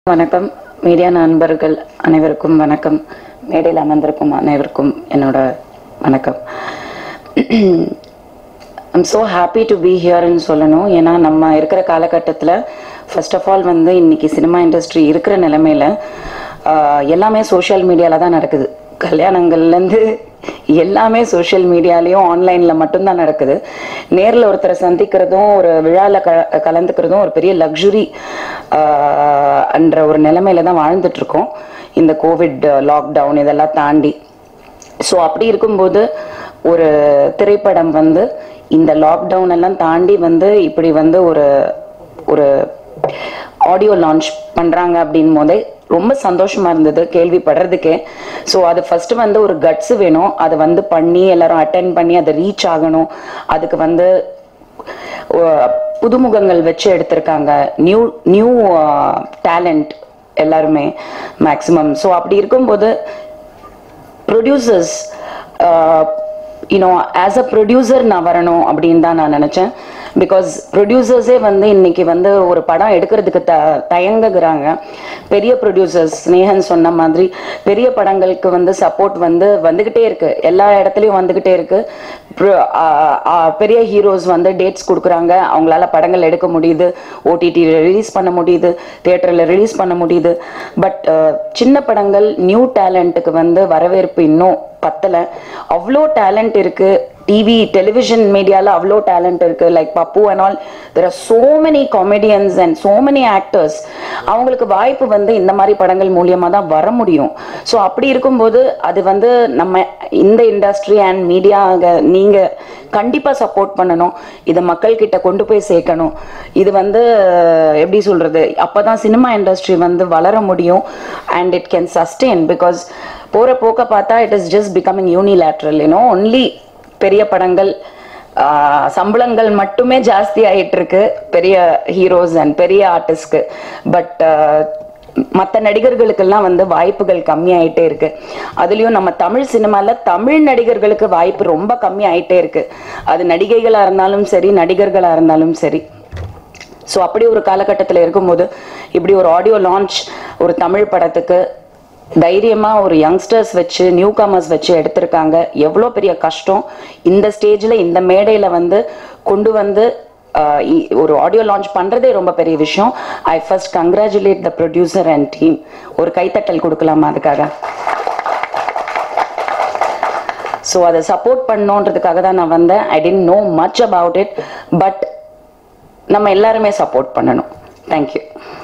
வணக்கம் மீடியா நண்பர்கள் அனைவருக்கும் வணக்கம் மேடையில் அமர்ந்திருக்கும் அனைவருக்கும் என்னோட வணக்கம் I'm so happy to be ஹியர்னு சொல்லணும் ஏன்னா நம்ம இருக்கிற காலகட்டத்தில் ஃபர்ஸ்ட் ஆஃப் ஆல் வந்து இன்னைக்கு சினிமா இண்டஸ்ட்ரி இருக்கிற நிலைமையில ஆஹ், எல்லாமே சோஷியல் மீடியாவில் தான் நடக்குது கல்யாணங்கள்லேருந்து எல்லாமே சோஷியல் மீடியாலேயும் ஆன்லைனில் மட்டும்தான் நடக்குது நேரில் ஒருத்தரை சந்திக்கிறதும் ஒரு விழாவில் க கலந்துக்கிறதும் ஒரு பெரிய லக்ஸுரி என்ற ஒரு நிலைமையில தான் வாழ்ந்துட்டு இருக்கோம் இந்த கோவிட் லாக்டவுன் இதெல்லாம் தாண்டி ஸோ அப்படி இருக்கும்போது ஒரு திரைப்படம் வந்து இந்த லாக்டவுன் எல்லாம் தாண்டி வந்து இப்படி வந்து ஒரு ஒரு ஆடியோ லான்ச் பண்றாங்க அப்படின் போதே ரொம்ப சந்தோஷமா இருந்தது கேள்விப்படுறதுக்கே ஸோ அது ஃபர்ஸ்ட் வந்து ஒரு கட்ஸ் வேணும் அதை வந்து பண்ணி எல்லாரும் அட்டென்ட் பண்ணி அதை ரீச் ஆகணும் அதுக்கு வந்து அஹ், புதுமுகங்கள் வச்சு எடுத்திருக்காங்க நியூ நியூ டேலண்ட் எல்லாருமே மேக்ஸிமம் ஸோ அப்படி இருக்கும்போது producers you know as a producer நான் வரணும் அப்படின்னு தான் நான் நினச்சேன் பிகாஸ் ப்ரொடியூசர்ஸே வந்து இன்னைக்கு வந்து ஒரு படம் எடுக்கிறதுக்கு த தயங்குகிறாங்க பெரிய ப்ரொடியூசர்ஸ் ஸ்னேகன் சொன்ன மாதிரி பெரிய படங்களுக்கு வந்து சப்போர்ட் வந்து வந்துக்கிட்டே இருக்கு எல்லா இடத்துலையும் வந்துக்கிட்டே இருக்கு Pro- ஆ, ஆ, பெரிய ஹீரோஸ் வந்து டேட்ஸ் கொடுக்குறாங்க அவங்களால படங்கள் எடுக்க முடியுது ஓடிடி ரிலீஸ் பண்ண முடியுது தியேட்டரில் ரிலீஸ் பண்ண முடியுது பட் சின்ன படங்கள் நியூ டேலண்ட்டுக்கு வந்து வரவேற்பு இன்னும் பத்தல அவ்வளோ டேலண்ட் இருக்கு டிவி டெலிவிஷன் மீடியால அவ்வளோ டேலண்ட் இருக்கு like Pappu and all there are so many comedians and so many actors அவங்களுக்கு வாய்ப்பு வந்து இந்த மாதிரி படங்கள் மூலியமா தான் வர முடியும் ஸோ அப்படி இருக்கும்போது அது வந்து நம்ம இந்த இண்டஸ்ட்ரி அண்ட் மீடியா நீங்க கண்டிப்பா சப்போர்ட் பண்ணணும் இதை மக்கள் கிட்ட கொண்டு போய் சேர்க்கணும் இது வந்து அஹ், எப்படி சொல்றது அப்பதான் சினிமா இண்டஸ்ட்ரி வந்து வளர முடியும் and it can sustain because போற போக்க பார்த்தா it is just becoming unilateral you know only பெரிய படங்கள் ஆஹ், சம்பளங்கள் மட்டுமே ஜாஸ்தி ஆயிட்டு இருக்கு பெரிய ஹீரோஸ் அண்ட் பெரிய ஆர்டிஸ்ட்க்கு பட் மற்ற நடிகர்களுக்கெல்லாம் வந்து வாய்ப்புகள் கம்மியாயிட்டே இருக்கு அதுலயும் நம்ம தமிழ் சினிமால தமிழ் நடிகர்களுக்கு வாய்ப்பு ரொம்ப கம்மி ஆயிட்டே இருக்கு அது நடிகைகளா இருந்தாலும் சரி நடிகர்களா இருந்தாலும் சரி ஸோ அப்படி ஒரு காலகட்டத்தில் இருக்கும்போது இப்படி ஒரு ஆடியோ லான்ச் ஒரு தமிழ் படத்துக்கு தைரியமா ஒரு யங்ஸ்டர்ஸ் வச்சு நியூ கமர்ஸ் வச்சு எடுத்திருக்காங்க எவ்வளோ பெரிய கஷ்டம் இந்த ஸ்டேஜ்ல இந்த மேடையில வந்து கொண்டு வந்து ஆஹ், இ- ஒரு ஆடியோ லான்ச் பண்றதே ரொம்ப பெரிய விஷயம் I first congratulate the producer and team ஒரு கைத்தட்டல் கொடுக்கலாமா அதுக்காக ஸோ அதை சப்போர்ட் பண்ணோன்றதுக்காக தான் நான் வந்தேன் I didn't know much about it but நம்ம எல்லாருமே சப்போர்ட் பண்ணணும் தேங்க்யூ